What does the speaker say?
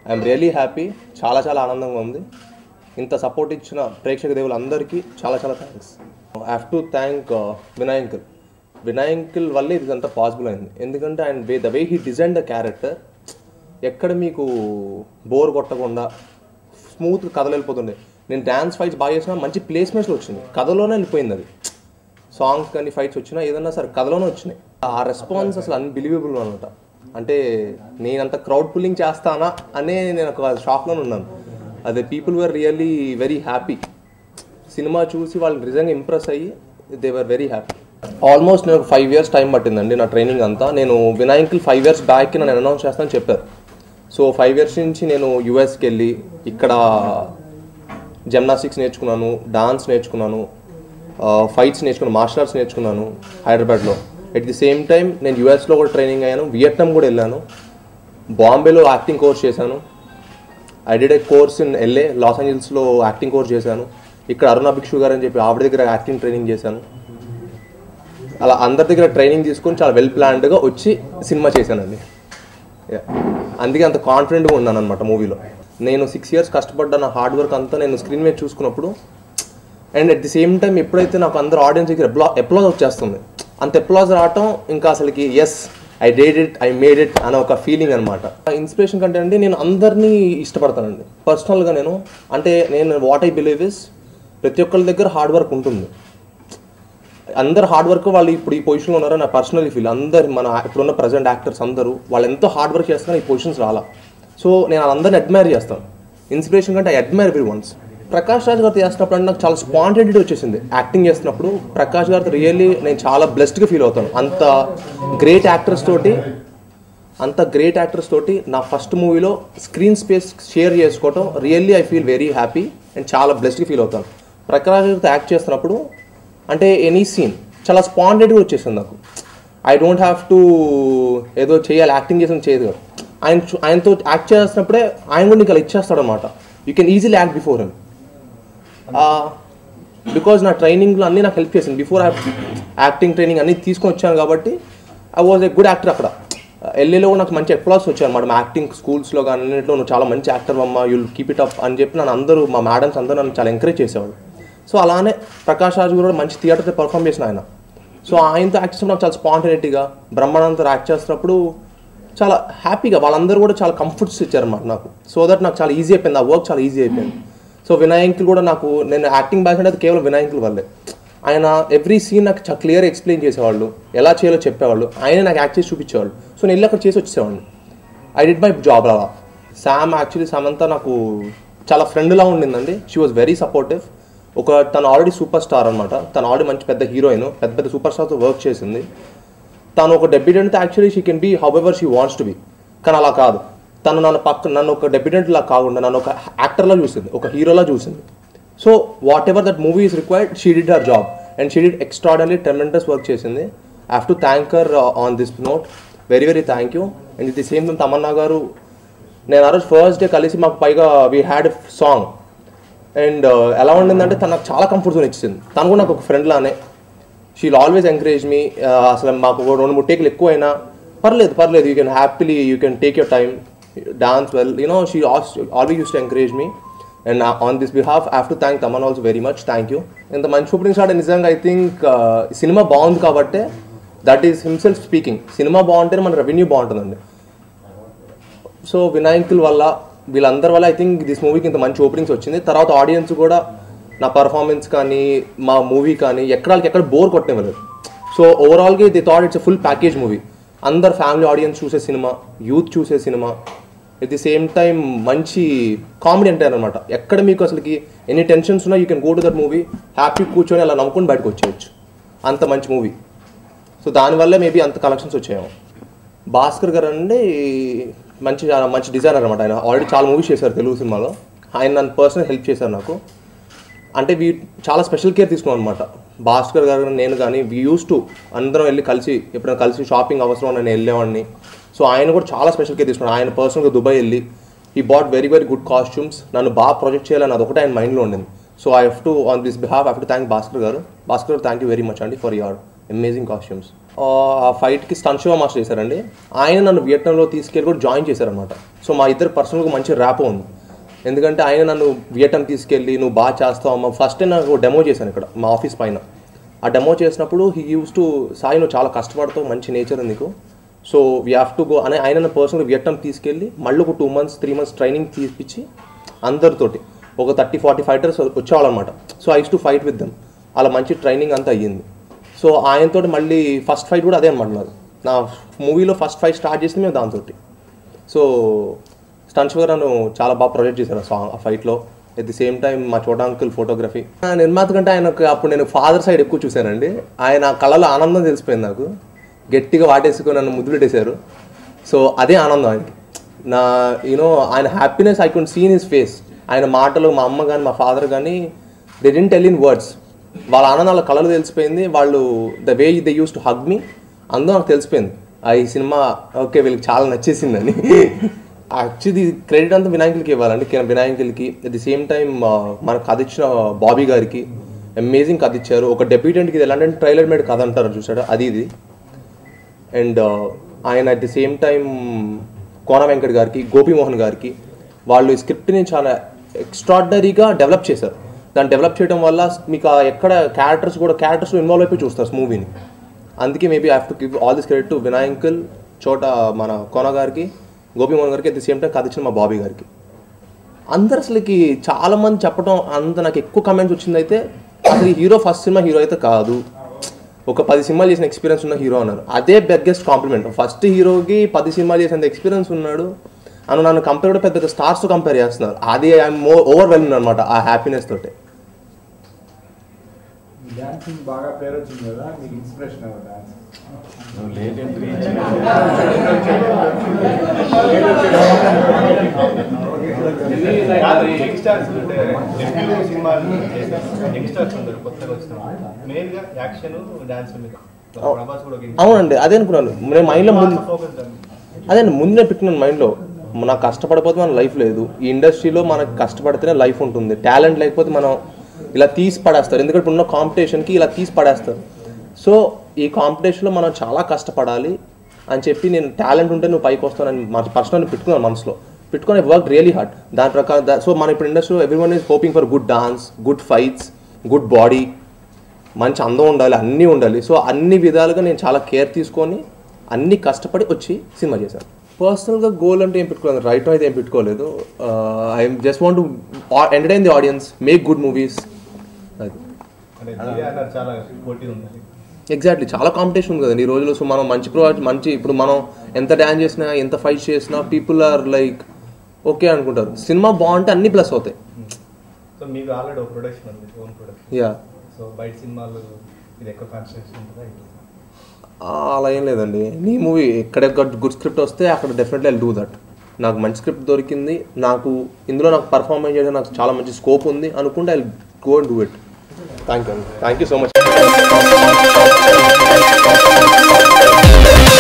I'm really happy చాలా చాలా ఆనందంగా ఉంది ఇంత సపోర్ట్ ఇచ్చిన ప్రేక్షక దేవులందరికీ చాలా చాలా thanks I have to thank వినాయంకుల్ వినాయంకుల్ వల్లే ఇది అంతా పాసిబుల్ అయింది ఎందుకంటే ఆయన way the way he design the character ఎక్కడ మీకు బోర్ కొట్టకుండా స్మూత్గా కథలు వెళ్ళిపోతుండే నేను డ్యాన్స్ ఫైట్స్ బాగా చేసినా మంచి ప్లేస్మెంట్స్లో వచ్చింది కథలోనే వెళ్ళిపోయింది అది సాంగ్స్ కానీ ఫైట్స్ వచ్చినా ఏదన్నా సరే కథలోనే వచ్చినాయి ఆ రెస్పాన్స్ అసలు అన్బిలీవబుల్ అనమాట అంటే నేనంత క్రౌడ్ పుల్లింగ్ చేస్తానా అనే నేను ఒక షాక్లోనే ఉన్నాను అదే people were really very happy cinema చూసి వాళ్ళు నిజంగా ఇంప్రెస్ అయ్యి they were very happy almost నేను ఒక ఫైవ్ ఇయర్స్ టైం పట్టిందండి నా ట్రైనింగ్ అంతా నేను వినాయకులు ఫైవ్ ఇయర్స్ బ్యాక్కి నన్ను అనౌన్స్ చేస్తానని చెప్పారు సో ఫైవ్ ఇయర్స్ నుంచి నేను యూఎస్కి వెళ్ళి ఇక్కడ జిమ్నాస్టిక్స్ నేర్చుకున్నాను డాన్స్ నేర్చుకున్నాను ఫైట్స్ నేర్చుకున్నాను మార్షల్ ఆర్ట్స్ నేర్చుకున్నాను హైదరాబాద్లో ఎట్ ది సేమ్ టైం నేను యూఎస్లో కూడా ట్రైనింగ్ అయ్యాను వియట్నాం కూడా వెళ్ళాను బాంబేలో యాక్టింగ్ కోర్స్ చేశాను I did a course in LA Los ఏంజల్స్లో యాక్టింగ్ కోర్స్ చేశాను ఇక్కడ అరుణ భిక్షు గారు అని చెప్పి ఆవిడ దగ్గర యాక్టింగ్ ట్రైనింగ్ చేశాను అలా అందరి దగ్గర ట్రైనింగ్ తీసుకొని చాలా వెల్ ప్లాన్డ్గా వచ్చి సినిమా చేశానండి Yeah. అందుకే అంత కాన్ఫిడెంట్గా ఉన్నాను అనమాట మూవీలో నేను సిక్స్ ఇయర్స్ కష్టపడ్డ నా హార్డ్ వర్క్ అంతా నేను స్క్రీన్ మీద చూసుకున్నప్పుడు and at the same time ఎప్పుడైతే నాకు అందరు ఆడియన్స్ దగ్గర ఎప్లా ఎప్లాజ్ వచ్చేస్తుంది అంత ఎప్లాజ్ రావటం ఇంకా అసలుకి yes I did it I made it అనే ఒక ఫీలింగ్ అనమాట ఇన్స్పిరేషన్ కంటే అండి నేను అందరినీ ఇష్టపడతానండి పర్సనల్గా నేను అంటే నేను వాట్ ఐ బిలీవ్ ఇస్ ప్రతి ఒక్కరి దగ్గర హార్డ్ వర్క్ ఉంటుంది అందరు హార్డ్ వర్క్ వాళ్ళు ఇప్పుడు ఈ పొజిషన్లో ఉన్నారో నా పర్సనల్ ఫీల్ అందరు మన ఇప్పుడున్న ప్రజెంట్ యాక్టర్స్ అందరూ వాళ్ళు ఎంతో హార్డ్ వర్క్ చేస్తున్నారు ఈ పొజిషన్స్ రాలా సో నేను వాళ్ళందరిని అడ్మైర్ చేస్తాను ఇన్స్పిరేషన్ కంటే I admire everyone's Prakash Raj గారితో చేస్తున్నప్పుడు అంటే నాకు చాలా స్పాంటేనిటీ వచ్చేసింది యాక్టింగ్ చేస్తున్నప్పుడు ప్రకాష్ గారితో రియల్లీ నేను చాలా బ్లెస్డ్గా ఫీల్ అవుతాను అంత గ్రేట్ యాక్టర్స్ తోటి అంత గ్రేట్ యాక్టర్స్ తోటి నా ఫస్ట్ మూవీలో స్క్రీన్ స్పేస్ షేర్ చేసుకోవటం really I feel very happy and చాలా బ్లెస్డ్గా ఫీల్ అవుతాను ప్రకాష్ గారితో యాక్ట్ చేస్తున్నప్పుడు అంటే ఎనీ సీన్ చాలా స్పాంటెడ్గా వచ్చేసింది నాకు ఐ డోంట్ హ్యావ్ టు ఏదో చేయాలి యాక్టింగ్ చేసిన చేయదు కాదు. ఆయన చూ- ఆయనతో యాక్ట్ చేస్తున్నప్పుడే ఆయన కూడా నీకు అలా ఇచ్చేస్తాడు అనమాట you can easily act before him because నా ట్రైనింగ్లో అన్నీ నాకు హెల్ప్ చేసింది బిఫోర్ యాక్టింగ్ ట్రైనింగ్ అన్నీ తీసుకొని వచ్చాను కాబట్టి I was a good actor అక్కడ ఎల్ఏలో కూడా నాకు మంచి అప్లాస్ వచ్చాయి అనమాట మా యాక్టింగ్ స్కూల్స్లో కానీ అన్నింటిలో నువ్వు చాలా మంచి యాక్టర్ అమ్మ యుల్ కీప్ ఇట్ అప్ అని చెప్పి నన్ను అందరూ మా మేడమ్స్ అందరూ నన్ను చాలా ఎంకరేజ్ చేసేవాళ్ళు సో అలానే ప్రకాష్ రాజ్ కూడా మంచి థియేటర్తో పర్ఫామ్ చేసిన ఆయన సో ఆయనతో యాక్ట్ చేసినప్పుడు నాకు చాలా స్పాంటనిటీగా బ్రహ్మానందతో యాక్ట్ చేస్తున్నప్పుడు చాలా హ్యాపీగా వాళ్ళందరూ కూడా చాలా కంఫర్ట్స్ ఇచ్చారన్నమాట నాకు సో దట్ నాకు చాలా ఈజీ అయిపోయింది ఆ వర్క్ చాలా ఈజీ అయిపోయింది సో వినాయకులు కూడా నాకు నేను యాక్టింగ్ బ్యాక్ అనేది కేవలం వినాయకుల వల్లే ఆయన ఎవ్రీ సీన్ నాకు చాలా క్లియర్ ఎక్స్ప్లెయిన్ చేసేవాళ్ళు ఎలా చేయాలో చెప్పేవాళ్ళు ఆయన నాకు యాక్ట్ చేసి చూపించేవాళ్ళు సో నేను వెళ్ళి అక్కడ చేసి వచ్చేవాడిని ఐ డిడ్ మై జాబ్ అలా శామ్ యాక్చువల్లీ సమంత నాకు చాలా ఫ్రెండ్లా ఉండిందండి షీ వాజ్ వెరీ సపోర్టివ్ ఒక తను ఆల్రెడీ సూపర్ స్టార్ అనమాట తను ఆల్రెడీ మంచి పెద్ద హీరోయిన్ పెద్ద పెద్ద సూపర్ స్టార్తో వర్క్ చేసింది తను ఒక debutante actually she can be however she wants to be కానీ అలా కాదు తను నన్ను పక్క నన్ను ఒక డెబ్యూటెంట్ లా కాకుండా నన్ను ఒక యాక్టర్లా చూసింది ఒక హీరోలా చూసింది so whatever that movie is required she did her job and she did extraordinary tremendous work చేసింది I have to thank her on this note very very thank you and ఇది same time Tamannaah garu నేను ఆ రోజు first day కలిసి మాకు పైగా we had song and ఎలా ఉండిందంటే తను నాకు చాలా కంఫర్ట్ జోన్ ఇచ్చింది తను కూడా నాకు ఒక ఫ్రెండ్ లానే షీల్ ఆల్వేస్ ఎంకరేజ్ మీ అసలు మాకు ఒక రెండు మూడు టేకులు ఎక్కువైనా పర్లేదు పర్లేదు you can happily you can take your time dance well you know she always use to encourage me and on this behalf have to thank Thaman also very much thank you ఇంత మంచి ఓపెనింగ్ స్టార్ట్ నిజంగా I think cinema బాగుంది కాబట్టే that is himself speaking cinema బాగుంటేనే మన revenue బాగుంటుందండి so వినాయకుల వల్ల వీళ్ళందరి వల్ల ఐ థింక్ దిస్ మూవీకి ఇంత మంచి ఓపెనింగ్స్ వచ్చింది తర్వాత ఆడియన్స్ కూడా నా పర్ఫార్మెన్స్ కానీ మా మూవీ కానీ ఎక్కడ వాళ్ళకి ఎక్కడ బోర్ కొట్టనివ్వలేదు సో ఓవరాల్గా the thought it's full package movie అందరు ఫ్యామిలీ ఆడియన్స్ చూసే సినిమా యూత్ చూసే cinema at the same time మంచి కామెడీ అంటారు అనమాట ఎక్కడ మీకు అసలుకి ఎన్ని టెన్షన్స్ ఉన్నా you can go to that movie happy కూర్చొని అలా నమ్ముకొని బయటకు వచ్చేయచ్చు అంత మంచి మూవీ సో దానివల్ల మేబీ అంత కలెక్షన్స్ వచ్చాయేమో భాస్కర్ గారు అండి మంచి చాలా మంచి డిజైనర్ అనమాట ఆయన ఆల్రెడీ చాలా మూవీస్ చేశారు తెలుగు సినిమాలో ఆయన నన్ను పర్సనల్ హెల్ప్ చేశారు నాకు అంటే వీ చాలా స్పెషల్ కేర్ తీసుకున్నాం అనమాట భాస్కర్ గారు నేను కానీ వీ యూస్ టు అందరం వెళ్ళి కలిసి ఎప్పుడైనా కలిసి షాపింగ్ అవసరం నేను వెళ్ళేవాడిని సో ఆయన కూడా చాలా స్పెషల్ కేర్ తీసుకున్నాను ఆయన పర్సనల్గా దుబాయ్ వెళ్ళి ఈ but very very good costumes నన్ను బాగా ప్రొజెక్ట్ చేయాలని అదొకటి ఆయన మైండ్లో ఉండింది so I have to on this behalf have to thank Bhaskar garu Bhaskar thank you very much అండి ఫర్ యువర్ అమేజింగ్ కాస్ట్యూమ్స్ ఆ ఫైట్కి స్టన్ శివ మాస్టర్ చేశారండి ఆయన నన్ను వియట్నాంలో తీసుకెళ్ళి కూడా జాయిన్ చేశారనమాట సో మా ఇద్దరు పర్సనల్గా మంచి ర్యాప్ ఉంది ఎందుకంటే ఆయన నన్ను వియట్నాం తీసుకెళ్ళి నువ్వు బాగా చేస్తావు అమ్మ ఫస్ట్ టైం నాకు డెమో చేశాను ఇక్కడ మా ఆఫీస్ పైన ఆ డెమో చేసినప్పుడు హీ యూస్ టు సాయి నువ్వు చాలా కష్టపడతావు మంచి నేచర్ ఉంది నీకు so we have to go అని ఆయన పర్సనల్గా వియట్నాం తీసుకెళ్ళి మళ్ళీ ఒక two months three months training తీపిచ్చి అందరితోటి ఒక థర్టీ ఫార్టీ ఫైటర్స్ వచ్చేవాళ్ళనమాట so I used to fight with them అలా మంచి ట్రైనింగ్ అంతా అయ్యింది సో ఆయనతో మళ్ళీ ఫస్ట్ ఫైట్ కూడా అదే అనమాట నాది నా మూవీలో ఫస్ట్ ఫైట్ స్టార్ట్ చేసింది మేము దాంతో సో స్టన్ షుగర్ నన్ను చాలా బాగా ప్రొజెక్ట్ చేశారు ఆ సాంగ్ ఆ ఫైట్లో ఎట్ ది సేమ్ టైం మా చోటా అంకుల్ ఫోటోగ్రఫీ నిర్మాత కంటే ఆయనకు అప్పుడు నేను ఫాదర్ సైడ్ ఎక్కువ చూశానండి ఆయన కళ్ళలో ఆనందం తెలిసిపోయింది నాకు గట్టిగా వాటేసుకొని నన్ను ముద్దు పెట్టేశారు సో అదే ఆనందం ఆయనకి నా యూనో ఆయన happiness I could seen his face ఆయన మాటలు మా అమ్మ కానీ మా ఫాదర్ కానీ they didn't tell in words వాళ్ళ ఆనందాల కళలు తెలిసిపోయింది వాళ్ళు the way they use to hug me అందరూ నాకు తెలిసిపోయింది ఆ ఈ సినిమా ఓకే వీళ్ళకి చాలా నచ్చేసిందని యాక్చువల్లీ క్రెడిట్ అంతా వినాయకులకి ఇవ్వాలండి కిరణ్ వినాయకులకి అట్ ది సేమ్ టైం మనకు కథ ఇచ్చిన బాబీ గారికి అమేజింగ్ కథ ఇచ్చారు ఒక డెబ్యూటెంట్కి ఇది ఎలాంటి ట్రైలర్ మేడ్ కథ అంటారు చూసాడు అది ఇది అండ్ ఆయన at the same time Kona Venkat గారికి గోపిమోహన్ గారికి వాళ్ళు ఈ స్క్రిప్ట్ని చాలా ఎక్స్ట్రాడినరీగా డెవలప్ చేశారు దాన్ని డెవలప్ చేయడం వల్ల మీకు ఆ ఎక్కడ క్యారెక్టర్స్ కూడా క్యారెక్టర్స్ ఇన్వాల్వ్ అయిపోయి చూస్తారు మూవీని అందుకే maybe I have to give all this credit to వినాయకుల్ చోట మన కోన గారికి గోపిమోహన్ గారికి అట్ ది సేమ్ టైం కథ ఇచ్చిన మా బాబీ గారికి అందరు అసలుకి చాలా మంది చెప్పడం అంత నాకు ఎక్కువ కమెంట్స్ వచ్చింది అయితే అసలు ఈ హీరో ఫస్ట్ సినిమా హీరో అయితే కాదు ఒక పది సినిమాలు చేసిన ఎక్స్పీరియన్స్ ఉన్న హీరో అన్నారు అదే బెగ్గెస్ట్ కాంప్లిమెంట్ ఫస్ట్ హీరోకి పది సినిమాలు చేసేంత ఎక్స్పీరియన్స్ ఉన్నాడు అని నన్ను కంపేర్ కూడా పెద్ద స్టార్స్తో కంపేర్ చేస్తున్నారు అది ఐఎమ్ మోర్ ఓవర్వెల్మింగ్ అనమాట ఆ హ్యాపీనెస్ తోటి డాన్సింగ్ బాగా పేరు వచ్చింది కదా మీకు ఇన్స్పిరేషన్ ఎవరు డాన్స్ నువ్వు లేట్ ఎంట్రీ యంగ్స్టర్స్ అంటే డెబ్యూ సినిమాలు యంగ్స్టర్స్ ఉంటారు కొత్తగా వచ్చిన మెయిన్ గా యాక్షన్ డాన్స్ మీద ప్రభాస్ కూడా ఒక అవునండి అదే అనుకున్నాను నేను మైండ్లో ముందు ఫోకస్ అదే ముందే పెట్టుకున్నాను మైండ్లో నాకు కష్టపడిపోతే మన లైఫ్ లేదు ఈ ఇండస్ట్రీలో మనకు కష్టపడితేనే లైఫ్ ఉంటుంది టాలెంట్ లేకపోతే మనం ఇలా తీసి పడేస్తారు ఎందుకంటే ఉన్న కాంపిటీషన్కి ఇలా తీసి పడేస్తారు సో ఈ కాంపిటీషన్లో మనం చాలా కష్టపడాలి అని చెప్పి నేను టాలెంట్ ఉంటే నువ్వు పైకి వస్తానని మా పర్సనల్ పెట్టుకున్నాను మనసులో పెట్టుకొని వర్క్ రియలీ హార్డ్ దాని ప్రకారం సో మన ఇప్పుడు ఇండస్ట్రీలో everyone is hoping for good dance good fights good body మంచి అందం ఉండాలి అన్నీ ఉండాలి సో అన్ని విధాలుగా నేను చాలా కేర్ తీసుకొని అన్ని కష్టపడి వచ్చి సినిమా చేశాను పర్సనల్గా గోల్ అంటే ఏం పెట్టుకోలేదు రైట్ అయితే ఏం పెట్టుకోలేదు I just want to entertain the audience make good movies అది అంటే దివ్య అన్నారు చాలా పోటీ ఉంది ఎగ్జాక్ట్లీ చాలా కాంపిటీషన్ ఉంది కదండి ఈ రోజుల్లో సో మనం మంచి ప్రో మంచి ఇప్పుడు మనం ఎంత డ్యాన్స్ చేసినా ఎంత ఫైట్ చేసినా పీపుల్ ఆర్ లైక్ ఓకే అనుకుంటారు సినిమా బాగుంటే అన్ని ప్లస్ అవుతాయి సో మీకు ఆల్రెడీ ఒక ప్రొడక్షన్ ఉంది ఓన్ ప్రొడక్షన్ యా సో బయట సినిమాలు ఇది ఎక్కువ కాన్సన్ట్రేషన్ ఉంటుందా అలా ఏం లేదండి నీ మూవీ ఎక్కడ గుడ్ స్క్రిప్ట్ వస్తే అక్కడ డెఫినెట్లీ ఐ డూ దట్ నాకు మంచి స్క్రిప్ట్ దొరికింది నాకు ఇందులో నాకు పర్ఫార్మెన్స్ చేయడం నాకు చాలా మంచి స్కోప్ ఉంది అనుకుంటే I go and do it thank you thank you so much